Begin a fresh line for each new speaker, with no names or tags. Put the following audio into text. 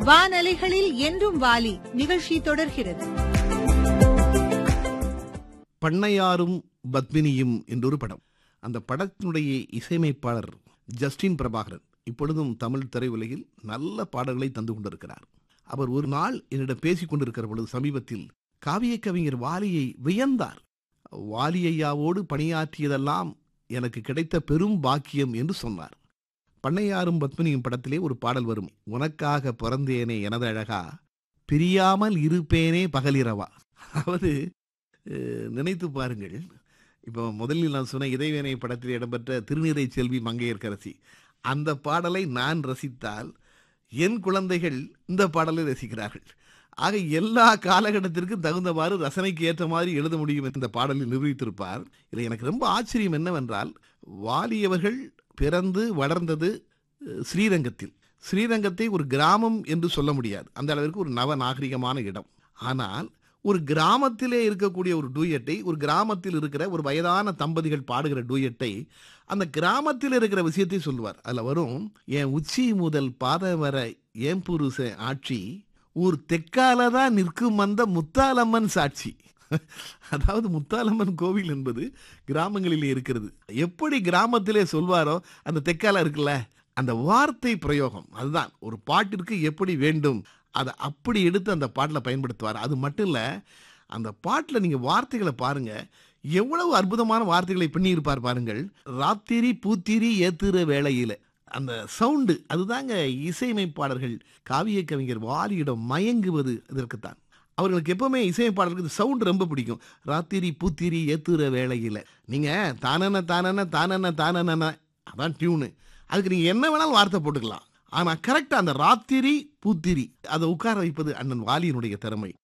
வானலைகளில் என்றும் வாலி நிகழ்ச்சி தொடர்கிறது
பண்ணையாரும் பத்மினியும் என்றொரு படம் அந்த படத்தினுடைய இசையமைப்பாளர் ஜஸ்டின் பிரபாகரன் இப்பொழுதும் தமிழ் திரையுலகில் நல்ல பாடல்களை தந்து கொண்டிருக்கிறார் அவர் ஒரு நாள் என்னிடம் பேசிக் கொண்டிருக்கிற பொழுது சமீபத்தில் காவிய கவிஞர் வாலியை வியந்தார் வாலியையாவோடு பணியாற்றியதெல்லாம் எனக்கு கிடைத்த பெரும் பாக்கியம் என்று சொன்னார் பண்ணையாரும் பத்மினியும் படத்திலே ஒரு பாடல் வரும் உனக்காக பிறந்தேனே எனது அழகா பிரியாமல் இருப்பேனே பகலிரவா அதாவது அஹ், நினைத்து பாருங்கள் இப்போ முதலில் நான் சொன்ன இறைவேனை படத்தில் இடம்பெற்ற திருநீரை செல்வி மங்கையர்க்கரசி அந்த பாடலை நான் ரசித்தால் என் குழந்தைகள் இந்த பாடலை ரசிக்கிறார்கள் ஆக எல்லா காலகட்டத்திற்கும் தகுந்தவாறு ரசனைக்கு ஏற்ற மாதிரி எழுத முடியும் என்று இந்த பாடலில் நிரூபித்திருப்பார் இதில் எனக்கு ரொம்ப ஆச்சரியம் என்னவென்றால் வாலியவர்கள் பிறந்து வளர்ந்தது அஹ், ஸ்ரீரங்கத்தில் ஸ்ரீரங்கத்தை ஒரு கிராமம் என்று சொல்ல முடியாது அந்த அளவிற்கு ஒரு நவ நாகரிகமான இடம் ஆனால் ஒரு கிராமத்திலே இருக்கக்கூடிய ஒரு டூயட்டை ஒரு கிராமத்தில் இருக்கிற ஒரு வயதான தம்பதிகள் பாடுகிற டூயட்டை அந்த கிராமத்தில் இருக்கிற விஷயத்தை சொல்லுவார் அதில் வரும் என் உச்சி முதல் பாத வர ஏன் புருஷ ஆட்சி ஊர் தெற்கால தான் நிற்கும் அந்த முத்தாலம்மன் சாட்சி அதாவது முத்தாலம்மன் கோவில் என்பது கிராமங்களிலே இருக்கிறது எப்படி கிராமத்திலே சொல்வாரோ அந்த தெற்கால இருக்குல்ல அந்த வார்த்தை பிரயோகம் அதுதான் ஒரு பாட்டிற்கு எப்படி வேண்டும் அதை அப்படி எடுத்து அந்த பாட்டில் பயன்படுத்துவார் அது மட்டும் இல்லை அந்த பாட்டில் நீங்கள் வார்த்தைகளை பாருங்க எவ்வளவு அற்புதமான வார்த்தைகளை பின்னியிருப்பார் பாருங்கள் ராத்திரி பூத்திரி ஏத்துற வேளையில் அந்த சவுண்டு அதுதாங்க இசையமைப்பாளர்கள் காவிய கவிஞர் வாலியிடம் மயங்குவது இதற்குத்தான் அவர்களுக்கு எப்பவுமே இசையமைப்பாளருக்கு சவுண்ட் ரொம்ப பிடிக்கும் ராத்திரி பூத்திரி ஏத்துற வேளையில் நீங்கள் தானன தானன தானன தானன அதான் டியூனு அதுக்கு நீங்கள் என்ன வேணாலும் வார்த்தை போட்டுக்கலாம் ஆனால் கரெக்டாக அந்த ராத்திரி பூத்திரி அதை உட்கார வைப்பது அண்ணன் வாலியினுடைய திறமை